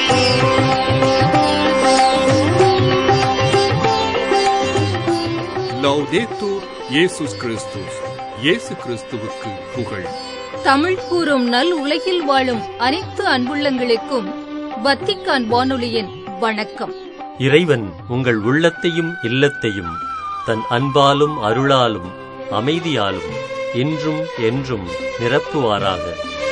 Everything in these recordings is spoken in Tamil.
லவ்தேத்தூர் இயேசுஸ் கிறிஸ்துஸ் இயேசு கிறிஸ்துவுக்கு புகழ் தமிழ் கூறும் நல் உலகில் வாழும் அனைத்து அன்புள்ளங்களுக்கும் வத்திக்கான் வானொலியின் வணக்கம் இறைவன் உங்கள் உள்ளத்தையும் இல்லத்தையும் தன் அன்பாலும் அருளாலும் அமைதியாலும் இன்றும் என்றும் நிரப்புவாராக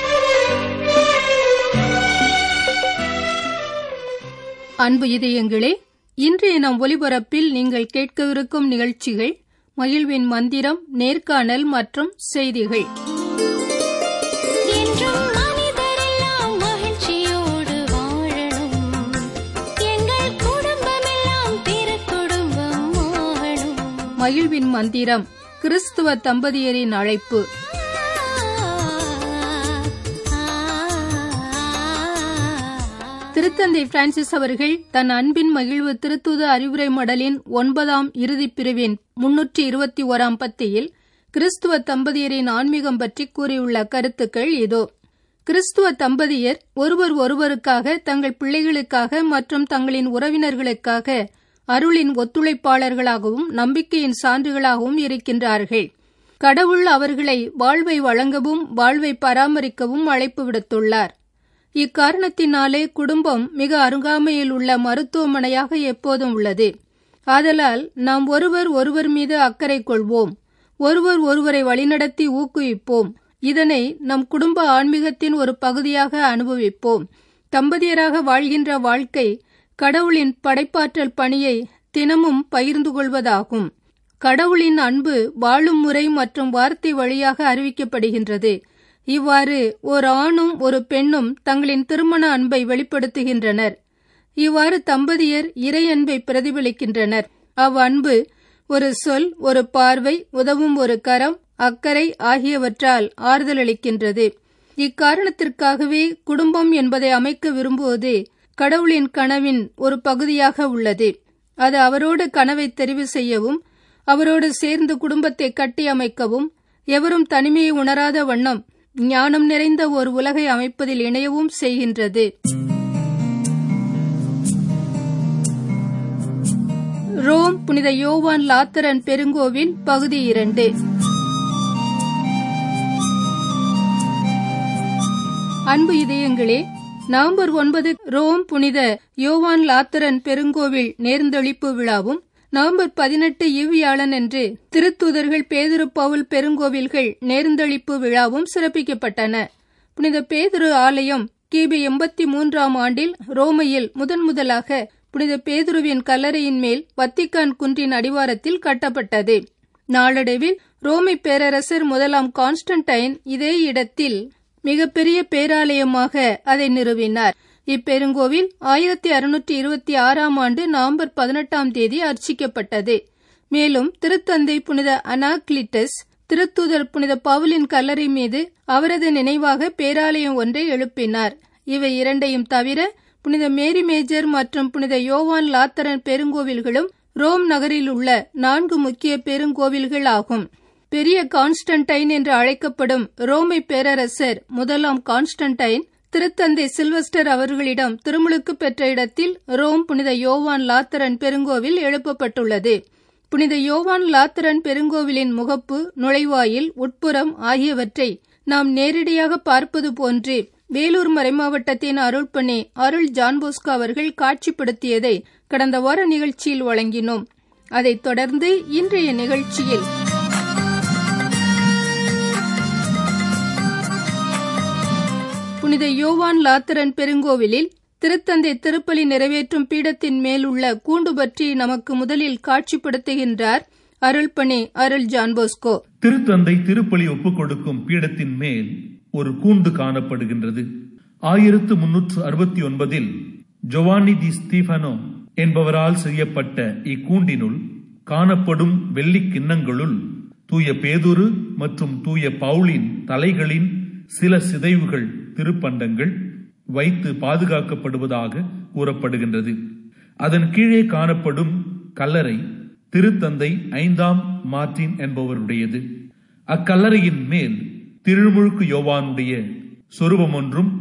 அன்பு இதயங்களே இன்றைய நம் ஒலிபரப்பில் நீங்கள் கேட்கவிருக்கும் நிகழ்ச்சிகள் மகிழ்வின் மந்திரம் நேர்காணல் மற்றும் செய்திகள் என்றும் மனிதரெல்லாம் மகிழ்ச்சியோடு வாழணும் எங்கள் குடும்பமெல்லாம் திருக்குடும்பம் ஆகணும் மகிழ்வின் மந்திரம் கிறிஸ்துவ தம்பதியரின் அழைப்பு திருத்தந்தை பிரான்சிஸ் அவர்கள் தன் அன்பின் மகிழ்வு திருத்துத அறிவுரை மடலின் ஒன்பதாம் இறுதிப் பிரிவின் முன்னூற்றி இருபத்தி ஓராம் பத்தியில் கிறிஸ்துவ தம்பதியரின் ஆன்மீகம் பற்றி கூறியுள்ள கருத்துக்கள் இதோ கிறிஸ்துவ தம்பதியர் ஒருவர் ஒருவருக்காக தங்கள் பிள்ளைகளுக்காக மற்றும் தங்களின் உறவினர்களுக்காக அருளின் ஒத்துழைப்பாளர்களாகவும் நம்பிக்கையின் சான்றுகளாகவும் இருக்கின்றார்கள் கடவுள் அவர்களை வாழ்வை வழங்கவும் வாழ்வை பராமரிக்கவும் அழைப்பு விடுத்துள்ளார் இக்காரணத்தினாலே குடும்பம் மிக அருகாமையில் உள்ள மருத்துவமனையாக எப்போதும் உள்ளது ஆதலால் நாம் ஒருவர் ஒருவர் மீது அக்கறை கொள்வோம் ஒருவர் ஒருவரை வழிநடத்தி ஊக்குவிப்போம் இதனை நம் குடும்ப ஆன்மீகத்தின் ஒரு பகுதியாக அனுபவிப்போம் தம்பதியராக வாழ்கின்ற வாழ்க்கை கடவுளின் படைப்பாற்றல் பணியை தினமும் பகிர்ந்து கொள்வதாகும் கடவுளின் அன்பு வாழும் முறை மற்றும் வார்த்தை வழியாக அறிவிக்கப்படுகின்றது இவ்வாறு ஒரு ஆணும் ஒரு பெண்ணும் தங்களின் திருமண அன்பை வெளிப்படுத்துகின்றனர் இவ்வாறு தம்பதியர் இறை அன்பை பிரதிபலிக்கின்றனர் அவ்வன்பு ஒரு சொல் ஒரு பார்வை உதவும் ஒரு கரம் அக்கறை ஆகியவற்றால் ஆறுதலளிக்கின்றது இக்காரணத்திற்காகவே குடும்பம் என்பதை அமைக்க விரும்புவது கடவுளின் கனவின் ஒரு பகுதியாக உள்ளது அது அவரோடு கனவை தெரிவு செய்யவும் அவரோடு சேர்ந்து குடும்பத்தை கட்டி அமைக்கவும் எவரும் தனிமையை உணராத வண்ணம் ஞானம் நிறைந்த ஒரு உலகை அமைப்பதில் இணையவும் செய்கின்றது ரோம் புனித யோவான் லாத்தரன் பெருங்கோவில் பகுதி இரண்டு அன்பு இதயங்களே நவம்பர் ஒன்பது ரோம் புனித யோவான் லாத்தரன் பெருங்கோவில் நேர்ந்தளிப்பு விழாவும் நவம்பர் பதினெட்டு இவ்வியாழன் என்று திருத்தூதர்கள் பேதுரு பவுல் பெருங்கோவில்கள் நேர்ந்தளிப்பு விழாவும் சிறப்பிக்கப்பட்டன புனித பேதுரு ஆலயம் கிபி எண்பத்தி மூன்றாம் ஆண்டில் ரோமையில் முதன் முதலாக புனித பேதுருவின் கல்லறையின் மேல் வத்திக்கான் குன்றின் அடிவாரத்தில் கட்டப்பட்டது நாளடைவில் ரோமை பேரரசர் முதலாம் கான்ஸ்டன்டைன் இதே இடத்தில் மிகப்பெரிய பேராலயமாக அதை நிறுவினார் இப்பெருங்கோவில் ஆயிரத்தி அறுநூற்றி இருபத்தி ஆறாம் ஆண்டு நவம்பர் பதினெட்டாம் தேதி அர்ச்சிக்கப்பட்டது மேலும் திருத்தந்தை புனித அனாக்லிட்டஸ் திருத்தூதர் புனித பவுலின் கல்லறை மீது அவரது நினைவாக பேராலயம் ஒன்றை எழுப்பினார் இவை இரண்டையும் தவிர புனித மேரி மேஜர் மற்றும் புனித யோவான் லாத்தரன் பெருங்கோவில்களும் ரோம் நகரில் உள்ள நான்கு முக்கிய பெருங்கோவில்கள் ஆகும் பெரிய கான்ஸ்டன்டைன் என்று அழைக்கப்படும் ரோமை பேரரசர் முதலாம் கான்ஸ்டன்டைன் திருத்தந்தை சில்வஸ்டர் அவர்களிடம் திருமுழுக்கு பெற்ற இடத்தில் ரோம் புனித யோவான் லாத்தரன் பெருங்கோவில் எழுப்பப்பட்டுள்ளது புனித யோவான் லாத்தரன் பெருங்கோவிலின் முகப்பு நுழைவாயில் உட்புறம் ஆகியவற்றை நாம் நேரடியாக பார்ப்பது போன்று வேலூர் மறைமாவட்டத்தின் அருள்பணி அருள் ஜான்போஸ்கோ அவர்கள் காட்சிப்படுத்தியதை கடந்த வார நிகழ்ச்சியில் வழங்கினோம் அதைத் தொடர்ந்து இன்றைய நிகழ்ச்சியில் புனித யோவான் லாத்தரன் பெருங்கோவிலில் திருத்தந்தை திருப்பலி நிறைவேற்றும் பீடத்தின் மேல் உள்ள கூண்டு பற்றி நமக்கு முதலில் காட்சிப்படுத்துகின்றார் அருள்பணி அருள் ஜான்போஸ்கோ திருத்தந்தை திருப்பலி ஒப்புக் கொடுக்கும் பீடத்தின் மேல் ஒரு கூண்டு காணப்படுகின்றது ஆயிரத்து முன்னூற்று அறுபத்தி ஒன்பதில் ஜொவானி தி ஸ்டீஃபனோ என்பவரால் செய்யப்பட்ட இக்கூண்டினுள் காணப்படும் வெள்ளி கிண்ணங்களுள் தூய பேதுரு மற்றும் தூய பவுலின் தலைகளின் சில சிதைவுகள் திருப்பண்டங்கள் வைத்து பாதுகாக்கப்படுவதாக கூறப்படுகின்றது அதன் கீழே காணப்படும் கல்லறை திருத்தந்தை ஐந்தாம் மார்டின் என்பவருடையது அக்கல்லறையின் மேல் திருமுழுக்கு யோவானுடைய சொரூபம் ஒன்றும்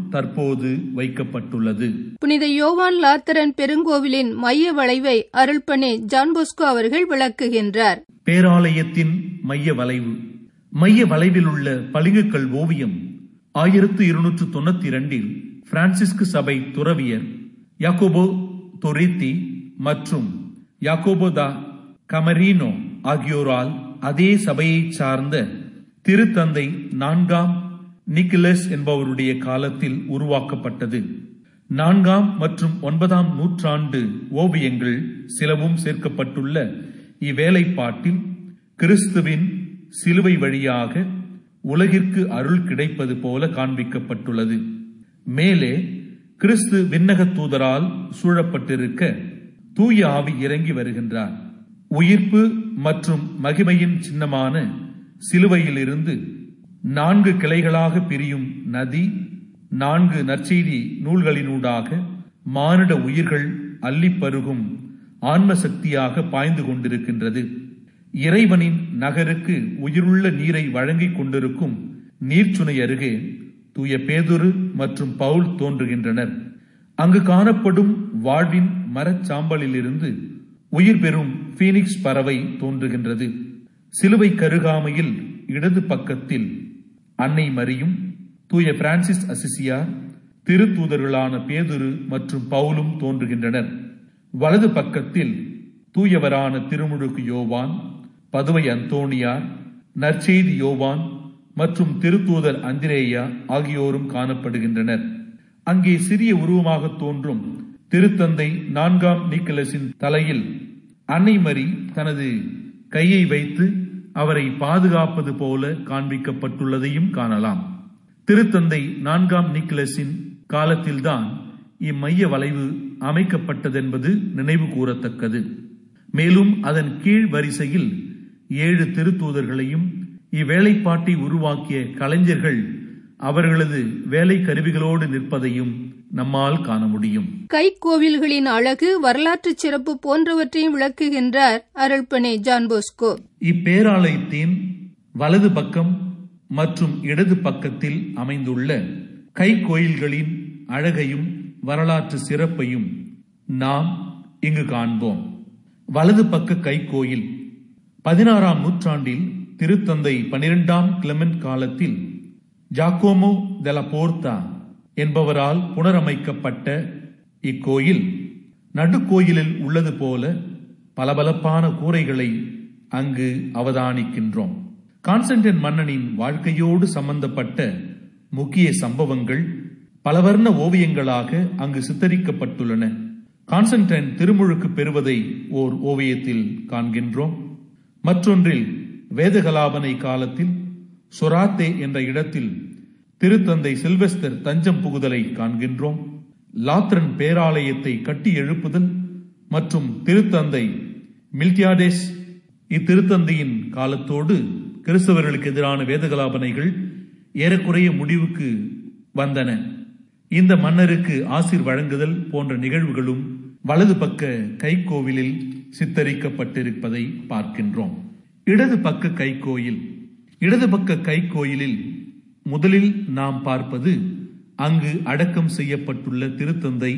தற்போது வைக்கப்பட்டுள்ளது புனித யோவான் லாத்தரன் பெருங்கோவிலின் மைய வளைவை அருள்பணி ஜான்போஸ்கோ அவர்கள் விளக்குகின்றார் பேராலயத்தின் மைய வளைவு மைய வளைவில் உள்ள பளிங்குக்கல் ஓவியம் ஆயிரத்து இருநூற்று தொண்ணூத்தி இரண்டில் பிரான்சிஸ்கு சபை துறவியர் யாக்கோபோ தொரித்தி மற்றும் யாக்கோபோ தா கமரீனோ ஆகியோரால் அதே சபையைச் சார்ந்த திருத்தந்தை நான்காம் நிக்கலஸ் என்பவருடைய காலத்தில் உருவாக்கப்பட்டது நான்காம் மற்றும் ஒன்பதாம் நூற்றாண்டு ஓவியங்கள் சிலவும் சேர்க்கப்பட்டுள்ள இவ்வேலைப்பாட்டில் கிறிஸ்துவின் சிலுவை வழியாக உலகிற்கு அருள் கிடைப்பது போல காண்பிக்கப்பட்டுள்ளது மேலே கிறிஸ்து விண்ணக தூதரால் சூழப்பட்டிருக்க தூய ஆவி இறங்கி வருகின்றார் உயிர்ப்பு மற்றும் மகிமையின் சின்னமான சிலுவையிலிருந்து நான்கு கிளைகளாக பிரியும் நதி நான்கு நற்செய்தி நூல்களினூடாக மானிட உயிர்கள் அள்ளிப் பருகும் ஆன்ம சக்தியாக பாய்ந்து கொண்டிருக்கின்றது இறைவனின் நகருக்கு உயிருள்ள நீரை வழங்கிக் கொண்டிருக்கும் நீர்ச்சுனை அருகே தூய பேதுரு மற்றும் பவுல் தோன்றுகின்றனர் அங்கு காணப்படும் வாழ்வின் மரச்சாம்பலிலிருந்து உயிர் பெறும் பீனிக்ஸ் பறவை தோன்றுகின்றது சிலுவை கருகாமையில் இடது பக்கத்தில் அன்னை மரியும் தூய பிரான்சிஸ் அசிசியார் திருத்தூதர்களான பேதுரு மற்றும் பவுலும் தோன்றுகின்றனர் வலது பக்கத்தில் தூயவரான திருமுழுக்கு யோவான் பதுவை அந்தோணியார் நற்செய்தி யோவான் மற்றும் திருத்தூதர் அந்திரேயா ஆகியோரும் காணப்படுகின்றனர் அங்கே சிறிய உருவமாக தோன்றும் திருத்தந்தை நான்காம் நிக்கலஸின் தலையில் அன்னை மரி தனது கையை வைத்து அவரை பாதுகாப்பது போல காண்பிக்கப்பட்டுள்ளதையும் காணலாம் திருத்தந்தை நான்காம் நிக்கலஸின் காலத்தில்தான் இம்மைய வளைவு அமைக்கப்பட்டதென்பது நினைவு கூறத்தக்கது மேலும் அதன் கீழ் வரிசையில் ஏழு திருத்தூதர்களையும் இவ்வேலைப்பாட்டை உருவாக்கிய கலைஞர்கள் அவர்களது வேலை கருவிகளோடு நிற்பதையும் நம்மால் காண முடியும் கைக்கோவில்களின் அழகு வரலாற்று சிறப்பு போன்றவற்றையும் விளக்குகின்றார் அருள்பணி ஜான்போஸ்கோ இப்பேராலயத்தின் வலது பக்கம் மற்றும் இடது பக்கத்தில் அமைந்துள்ள கைக்கோயில்களின் அழகையும் வரலாற்று சிறப்பையும் நாம் இங்கு காண்போம் வலது பக்க கைக்கோயில் பதினாறாம் நூற்றாண்டில் திருத்தந்தை பனிரெண்டாம் கிளமெண்ட் காலத்தில் ஜாக்கோமோ தெல போர்த்தா என்பவரால் புனரமைக்கப்பட்ட இக்கோயில் நடுக்கோயிலில் உள்ளது போல பளபளப்பான கூரைகளை அங்கு அவதானிக்கின்றோம் கான்ஸ்டன்டைன் மன்னனின் வாழ்க்கையோடு சம்பந்தப்பட்ட முக்கிய சம்பவங்கள் பலவர்ண ஓவியங்களாக அங்கு சித்தரிக்கப்பட்டுள்ளன கான்ஸ்டன்டைன் திருமுழுக்கு பெறுவதை ஓர் ஓவியத்தில் காண்கின்றோம் மற்றொன்றில் வேதகலாபனை காலத்தில் சொராத்தே என்ற இடத்தில் திருத்தந்தை சில்வெஸ்டர் தஞ்சம் புகுதலை காண்கின்றோம் லாத்ரன் பேராலயத்தை கட்டி எழுப்புதல் மற்றும் திருத்தந்தை மில்டியாடேஸ் இத்திருத்தந்தையின் காலத்தோடு கிறிஸ்தவர்களுக்கு எதிரான வேதகலாபனைகள் ஏறக்குறைய முடிவுக்கு வந்தன இந்த மன்னருக்கு ஆசிர் வழங்குதல் போன்ற நிகழ்வுகளும் வலது பக்க கைக்கோவிலில் சித்தரிக்கப்பட்டிருப்பதை பார்க்கின்றோம் இடது பக்க கைக்கோயில் இடது பக்க கைக்கோயிலில் முதலில் நாம் பார்ப்பது அங்கு அடக்கம் செய்யப்பட்டுள்ள திருத்தந்தை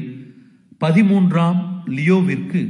பதிமூன்றாம் லியோவிற்கு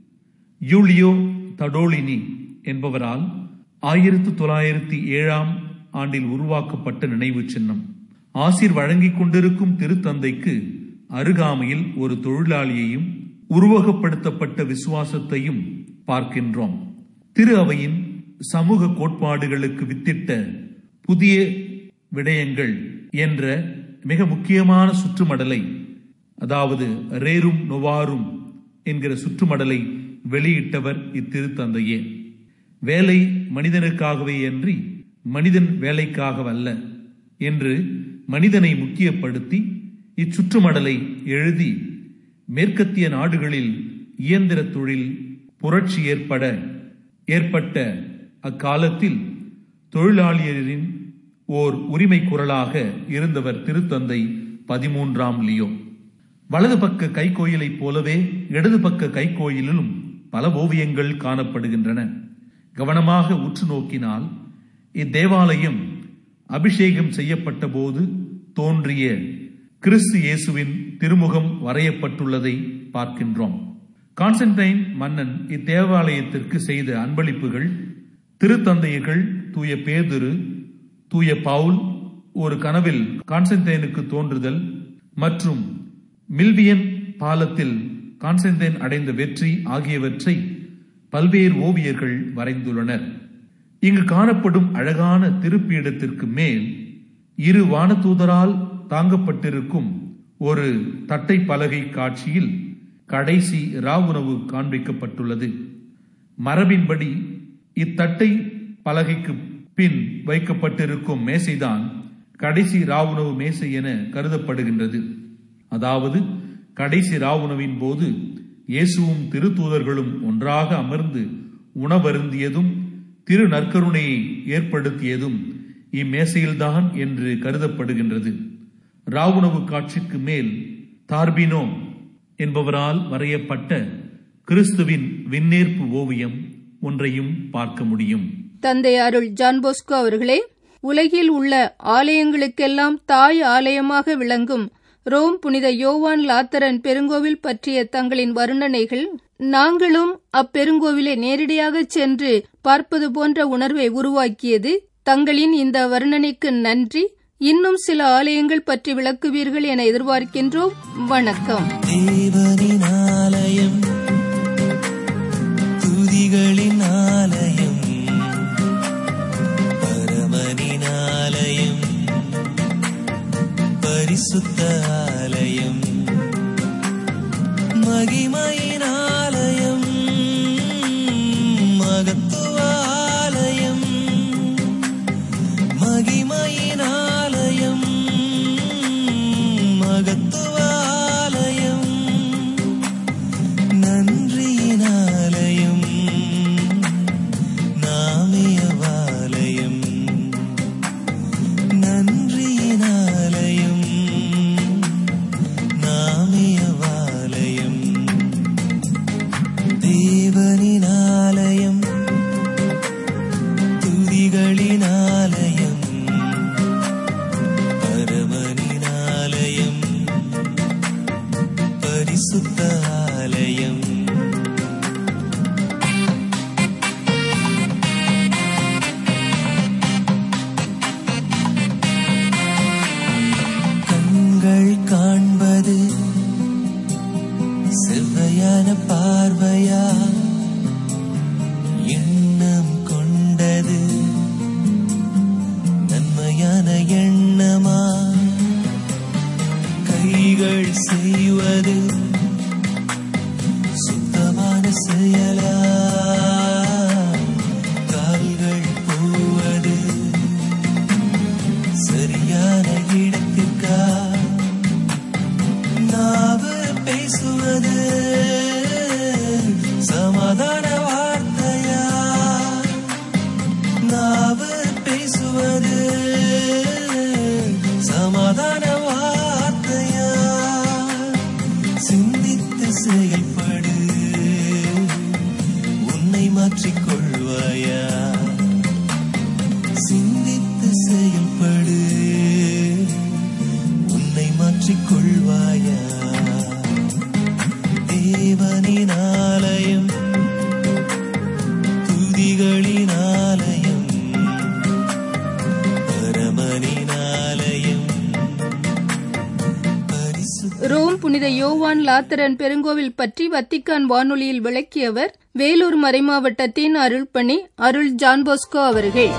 யூலியோ தடோலினி என்பவரால் ஆயிரத்து தொள்ளாயிரத்தி ஏழாம் ஆண்டில் உருவாக்கப்பட்ட நினைவு சின்னம் ஆசிர் வழங்கிக் கொண்டிருக்கும் திருத்தந்தைக்கு அருகாமையில் ஒரு தொழிலாளியையும் உருவகப்படுத்தப்பட்ட விசுவாசத்தையும் பார்க்கின்றோம் திரு அவையின் சமூக கோட்பாடுகளுக்கு வித்திட்ட புதிய விடயங்கள் என்ற மிக முக்கியமான சுற்றுமடலை அதாவது ரேரும் நொவாரும் என்கிற சுற்றுமடலை வெளியிட்டவர் இத்திருத்தந்தையே வேலை மனிதனுக்காகவே அன்றி மனிதன் வேலைக்காகவல்ல என்று மனிதனை முக்கியப்படுத்தி இச்சுற்றுமடலை எழுதி மேற்கத்திய நாடுகளில் இயந்திர தொழில் புரட்சி ஏற்பட ஏற்பட்ட அக்காலத்தில் தொழிலாளியரின் ஓர் உரிமை குரலாக இருந்தவர் திருத்தந்தை பதிமூன்றாம் லியோ வலது பக்க கைக்கோயிலைப் போலவே இடது பக்க கைக்கோயிலிலும் பல ஓவியங்கள் காணப்படுகின்றன கவனமாக உற்று நோக்கினால் இத்தேவாலயம் அபிஷேகம் செய்யப்பட்ட போது தோன்றிய கிறிஸ்து இயேசுவின் திருமுகம் வரையப்பட்டுள்ளதை பார்க்கின்றோம் கான்ஸ்டன்டைன் மன்னன் இத்தேவாலயத்திற்கு செய்த அன்பளிப்புகள் திருத்தந்தையர்கள் தூய பேதுரு தூய பவுல் ஒரு கனவில் கான்ஸ்டன்டைனுக்கு தோன்றுதல் மற்றும் மில்வியன் பாலத்தில் கான்ஸ்டன்டைன் அடைந்த வெற்றி ஆகியவற்றை பல்வேறு ஓவியர்கள் வரைந்துள்ளனர் இங்கு காணப்படும் அழகான திருப்பீடத்திற்கு மேல் இரு வானதூதரால் தாங்கப்பட்டிருக்கும் ஒரு தட்டை பலகை காட்சியில் கடைசி ராவுணவு காண்பிக்கப்பட்டுள்ளது மரபின்படி இத்தட்டை பலகைக்கு பின் வைக்கப்பட்டிருக்கும் மேசைதான் கடைசி ராவுணவு மேசை என கருதப்படுகின்றது அதாவது கடைசி ராவுணவின் போது இயேசுவும் திருத்தூதர்களும் ஒன்றாக அமர்ந்து உணவருந்தியதும் திரு நற்கருணையை ஏற்படுத்தியதும் இம்மேசையில்தான் என்று கருதப்படுகின்றது ராவுணவு காட்சிக்கு மேல் தார்பினோ என்பவரால் வரையப்பட்ட கிறிஸ்துவின் விண்ணேற்பு ஓவியம் ஒன்றையும் பார்க்க முடியும் தந்தை அருள் ஜான் போஸ்கோ அவர்களே உலகில் உள்ள ஆலயங்களுக்கெல்லாம் தாய் ஆலயமாக விளங்கும் ரோம் புனித யோவான் லாத்தரன் பெருங்கோவில் பற்றிய தங்களின் வர்ணனைகள் நாங்களும் அப்பெருங்கோவிலை நேரடியாக சென்று பார்ப்பது போன்ற உணர்வை உருவாக்கியது தங்களின் இந்த வர்ணனைக்கு நன்றி இன்னும் சில ஆலயங்கள் பற்றி விளக்குவீர்கள் என எதிர்பார்க்கின்றோம் வணக்கம் தேவனின் ஆலயம் துதிகளின் ஆலயம் பரமனின் ஆலயம் பரிசுத்த ஆலயம் மகிமையின் ஆலயம் மகத்துவ ஆலயம் மகிமையின் ஆலயம் மகத்துவ ஆலயம் நன்றியின் ஆலயம் நாமியவாலயம் நன்றியின் ஆலயம் நாமியவாலயம் தேவனின் ஆலயம் துதிகளின் ஆலயம் பரமனின் ஆலயம் பரிசுத்த ஆலயம் கண்கள் காண்பது செவ்வையான பார்வையா எண்ணம் கொண்டது நன்மையான எண்ணமா கைகள் செய்வது சுத்தமான செயலா கால்கள் போவது சரியான இடத்திற்கா நாவு பேசுவது சமாதான வார்த்தையா நாவு பேசுவது சமாதான வார்த்தையா சிந்தித்து செயல்படு உன்னை மாற்றிக்கொள்வாயா சிந்தித்து செயல்படு உன்னை மாற்றிக்கொள்வாயா தேவனின் ஆலயம் துதிகளின் ஆலயம் பரமனின் ஆலயம் பரிசுத்த ரோம் புனித யோவான் லாத்தரன் பெருங்கோவில் பற்றி வத்திக்கான் வானொலியில் விளக்கியவர் வேலூர் மறைமாவட்டத்தின் அருள்பணி அருள் ஜான்போஸ்கோ அவர்கள்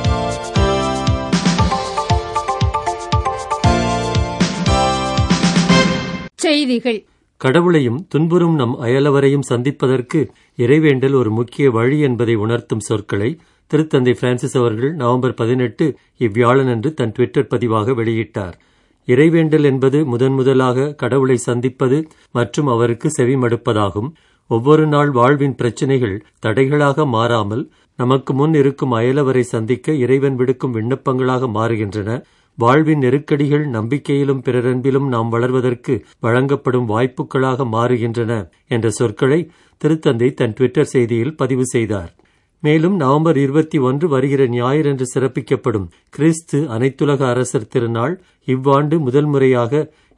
செய்திகள் கடவுளையும் துன்புறும் நம் அயலவரையும் சந்திப்பதற்கு இறைவேண்டல் ஒரு முக்கிய வழி என்பதை உணர்த்தும் சொற்களை திருத்தந்தை பிரான்சிஸ் அவர்கள் நவம்பர் பதினெட்டு இவ்வியாழனன்று தன் ட்விட்டர் பதிவாக வெளியிட்டார் இறைவேண்டல் என்பது முதன் முதலாக கடவுளை சந்திப்பது மற்றும் அவருக்கு செவிமடுப்பதாகும் ஒவ்வொரு நாள் வாழ்வின் பிரச்சினைகள் தடைகளாக மாறாமல் நமக்கு முன் இருக்கும் அயலவரை சந்திக்க இறைவன் விடுக்கும் விண்ணப்பங்களாக மாறுகின்றன வாழ்வின் நெருக்கடிகள் நம்பிக்கையிலும் பிறரன்பிலும் நாம் வளர்வதற்கு வழங்கப்படும் வாய்ப்புகளாக மாறுகின்றன என்ற சொற்களை திருத்தந்தை தன் ட்விட்டர் செய்தியில் பதிவு செய்தார் மேலும் நவம்பர் இருபத்தி ஒன்று வருகிற ஞாயிறன்று சிறப்பிக்கப்படும் கிறிஸ்து அனைத்துலக அரசர் திருநாள் இவ்வாண்டு முதல் முறையாக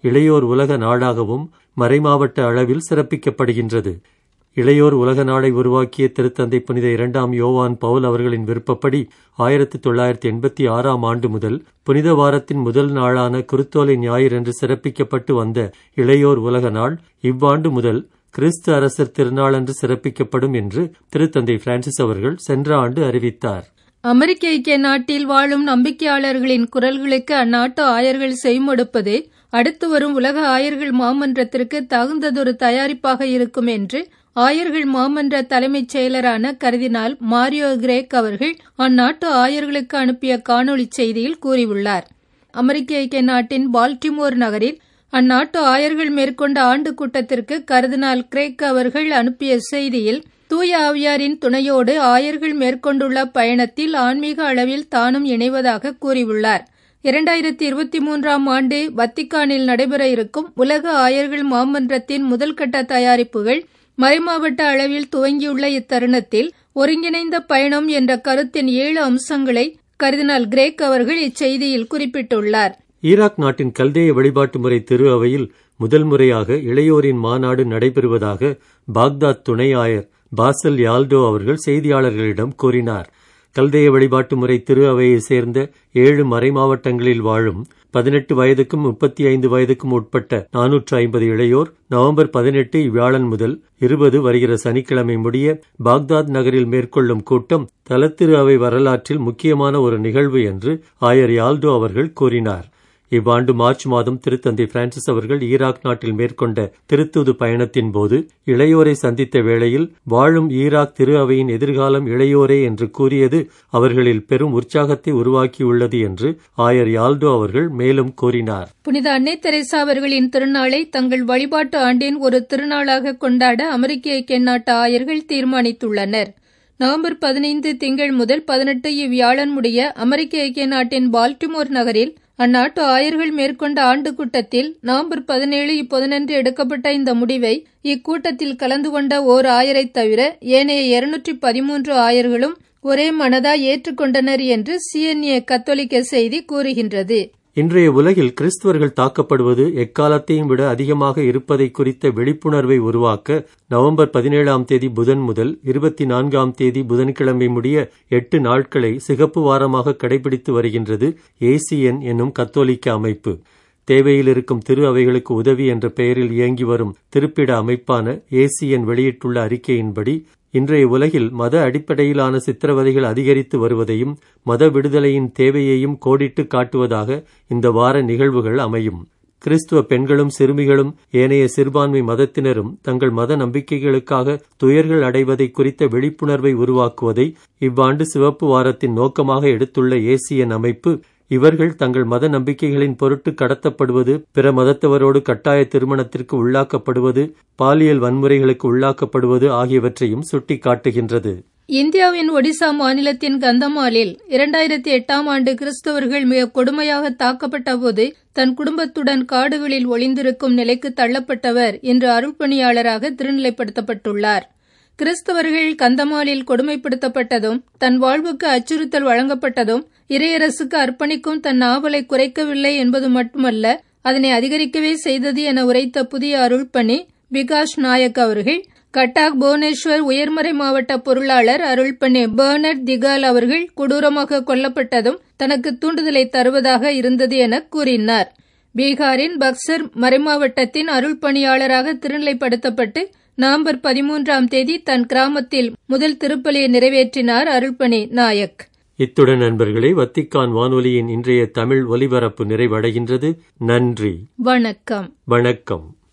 இளையோர் உலக நாடாகவும் மறைமாவட்ட அளவில் சிறப்பிக்கப்படுகின்றது இளையோர் உலக நாடை உருவாக்கிய திருத்தந்தை புனித இரண்டாம் யோவான் பவுல் அவர்களின் விருப்பப்படி ஆயிரத்தி தொள்ளாயிரத்தி எண்பத்தி ஆறாம் ஆண்டு முதல் புனித வாரத்தின் முதல் நாளான குருத்தோலை ஞாயிறு என்று சிறப்பிக்கப்பட்டு வந்த இளையோர் உலக நாள் இவ்வாண்டு முதல் கிறிஸ்து அரசர் திருநாள் என்று சிறப்பிக்கப்படும் என்று திருத்தந்தை பிரான்சிஸ் அவர்கள் சென்ற ஆண்டு அறிவித்தார் அமெரிக்க ஐக்கிய நாட்டில் வாழும் நம்பிக்கையாளர்களின் குரல்களுக்கு அந்நாட்டு ஆயர்கள் செய்மொடுப்பது அடுத்து வரும் உலக ஆயர்கள் மாமன்றத்திற்கு தகுந்ததொரு தயாரிப்பாக இருக்கும் என்று ஆயர்கள் மாமன்ற தலைமைச் செயலரான கருதினால் மாரியோ கிரேக் அவர்கள் அந்நாட்டு ஆயர்களுக்கு அனுப்பிய காணொளி செய்தியில் கூறியுள்ளார் அமெரிக்க ஐக்கிய நாட்டின் பால்டிமோர் நகரில் அந்நாட்டு ஆயர்கள் மேற்கொண்ட ஆண்டு கூட்டத்திற்கு கருதினால் கிரேக் அவர்கள் அனுப்பிய செய்தியில் தூய ஆவியாரின் துணையோடு ஆயர்கள் மேற்கொண்டுள்ள பயணத்தில் ஆன்மீக அளவில் தானும் இணைவதாக கூறியுள்ளார் இரண்டாயிரத்தி இருபத்தி மூன்றாம் ஆண்டு வத்திக்கானில் நடைபெற இருக்கும் உலக ஆயர்கள் மாமன்றத்தின் முதல்கட்ட தயாரிப்புகள் மறைமாவட்ட அளவில் துவங்கியுள்ள இத்தருணத்தில் ஒருங்கிணைந்த பயணம் என்ற கருத்தின் ஏழு அம்சங்களை கருதினால் கிரேக் அவர்கள் இச்செய்தியில் குறிப்பிட்டுள்ளார் ஈராக் நாட்டின் கல்தேய வழிபாட்டு முறை திரு அவையில் முதல் முறையாக இளையோரின் மாநாடு நடைபெறுவதாக பாக்தாத் துணை ஆயர் பாசல் யால்டோ அவர்கள் செய்தியாளர்களிடம் கூறினார் கல்தேய வழிபாட்டு முறை திரு அவையை சேர்ந்த ஏழு மறைமாவட்டங்களில் வாழும் பதினெட்டு வயதுக்கும் முப்பத்தி ஐந்து வயதுக்கும் உட்பட்ட நானூற்று ஐம்பது இளையோர் நவம்பர் பதினெட்டு இவ்வியாழன் முதல் இருபது வருகிற சனிக்கிழமை முடிய பாக்தாத் நகரில் மேற்கொள்ளும் கூட்டம் தலத்திரு அவை வரலாற்றில் முக்கியமான ஒரு நிகழ்வு என்று ஆயர் யால்டோ அவர்கள் கூறினார் இவ்வாண்டு மார்ச் மாதம் திருத்தந்தை பிரான்சிஸ் அவர்கள் ஈராக் நாட்டில் மேற்கொண்ட திருத்தூது பயணத்தின் போது இளையோரை சந்தித்த வேளையில் வாழும் ஈராக் திரு அவையின் எதிர்காலம் இளையோரே என்று கூறியது அவர்களில் பெரும் உற்சாகத்தை உருவாக்கியுள்ளது என்று ஆயர் யால்டோ அவர்கள் மேலும் கூறினார் புனித அன்னை தெரேசா அவர்களின் திருநாளை தங்கள் வழிபாட்டு ஆண்டின் ஒரு திருநாளாக கொண்டாட அமெரிக்க ஐக்கிய நாட்டு ஆயர்கள் தீர்மானித்துள்ளனர் நவம்பர் பதினைந்து திங்கள் முதல் பதினெட்டு இவ்வியாழன் முடிய அமெரிக்க ஐக்கிய நாட்டின் பால்டிமோர் நகரில் அந்நாட்டு ஆயர்கள் மேற்கொண்ட ஆண்டு கூட்டத்தில் நவம்பர் பதினேழு இப்பொதனன்று எடுக்கப்பட்ட இந்த முடிவை இக்கூட்டத்தில் கலந்து கொண்ட ஓர் ஆயரைத் தவிர ஏனைய இருநூற்றி பதிமூன்று ஆயர்களும் ஒரே மனதாய் ஏற்றுக்கொண்டனர் என்று சிஎன்ஏ கத்தோலிக்க செய்தி கூறுகின்றது இன்றைய உலகில் கிறிஸ்துவர்கள் தாக்கப்படுவது எக்காலத்தையும் விட அதிகமாக இருப்பதை குறித்த விழிப்புணர்வை உருவாக்க நவம்பர் பதினேழாம் தேதி புதன் முதல் இருபத்தி நான்காம் தேதி புதன்கிழமை முடிய எட்டு நாட்களை சிகப்பு வாரமாக கடைபிடித்து வருகின்றது ஏசிஎன் என்னும் கத்தோலிக்க அமைப்பு தேவையில் இருக்கும் திரு அவைகளுக்கு உதவி என்ற பெயரில் இயங்கி வரும் திருப்பிட அமைப்பான ஏசிஎன் வெளியிட்டுள்ள அறிக்கையின்படி இன்றைய உலகில் மத அடிப்படையிலான சித்திரவதைகள் அதிகரித்து வருவதையும் மத விடுதலையின் தேவையையும் கோடிட்டு காட்டுவதாக இந்த வார நிகழ்வுகள் அமையும் கிறிஸ்துவ பெண்களும் சிறுமிகளும் ஏனைய சிறுபான்மை மதத்தினரும் தங்கள் மத நம்பிக்கைகளுக்காக துயர்கள் அடைவதை குறித்த விழிப்புணர்வை உருவாக்குவதை இவ்வாண்டு சிவப்பு வாரத்தின் நோக்கமாக எடுத்துள்ள ஏசியன் அமைப்பு இவர்கள் தங்கள் மத நம்பிக்கைகளின் பொருட்டு கடத்தப்படுவது பிற மதத்தவரோடு கட்டாய திருமணத்திற்கு உள்ளாக்கப்படுவது பாலியல் வன்முறைகளுக்கு உள்ளாக்கப்படுவது ஆகியவற்றையும் சுட்டிக்காட்டுகின்றது இந்தியாவின் ஒடிசா மாநிலத்தின் கந்தமாலில் இரண்டாயிரத்தி எட்டாம் ஆண்டு கிறிஸ்தவர்கள் மிக கொடுமையாக தாக்கப்பட்ட போது தன் குடும்பத்துடன் காடுகளில் ஒளிந்திருக்கும் நிலைக்கு தள்ளப்பட்டவர் இன்று அருள்பணியாளராக திருநிலைப்படுத்தப்பட்டுள்ளார் கிறிஸ்தவர்கள் கந்தமாலில் கொடுமைப்படுத்தப்பட்டதும் தன் வாழ்வுக்கு அச்சுறுத்தல் வழங்கப்பட்டதும் இறையரசுக்கு அர்ப்பணிக்கும் தன் ஆவலை குறைக்கவில்லை என்பது மட்டுமல்ல அதனை அதிகரிக்கவே செய்தது என உரைத்த புதிய அருள்பணி விகாஷ் நாயக் அவர்கள் கட்டாக் புவனேஸ்வர் உயர்மறை மாவட்ட பொருளாளர் அருள்பணி பெர்னட் திகால் அவர்கள் கொடூரமாக கொல்லப்பட்டதும் தனக்கு தூண்டுதலை தருவதாக இருந்தது என கூறினார் பீகாரின் பக்சர் மறைமாவட்டத்தின் அருள் பணியாளராக திருநிலைப்படுத்தப்பட்டு நவம்பர் பதிமூன்றாம் தேதி தன் கிராமத்தில் முதல் திருப்பலியை நிறைவேற்றினார் அருள்பணி நாயக் இத்துடன் நண்பர்களே வத்திக்கான் வானொலியின் இன்றைய தமிழ் ஒலிபரப்பு நிறைவடைகின்றது நன்றி வணக்கம் வணக்கம்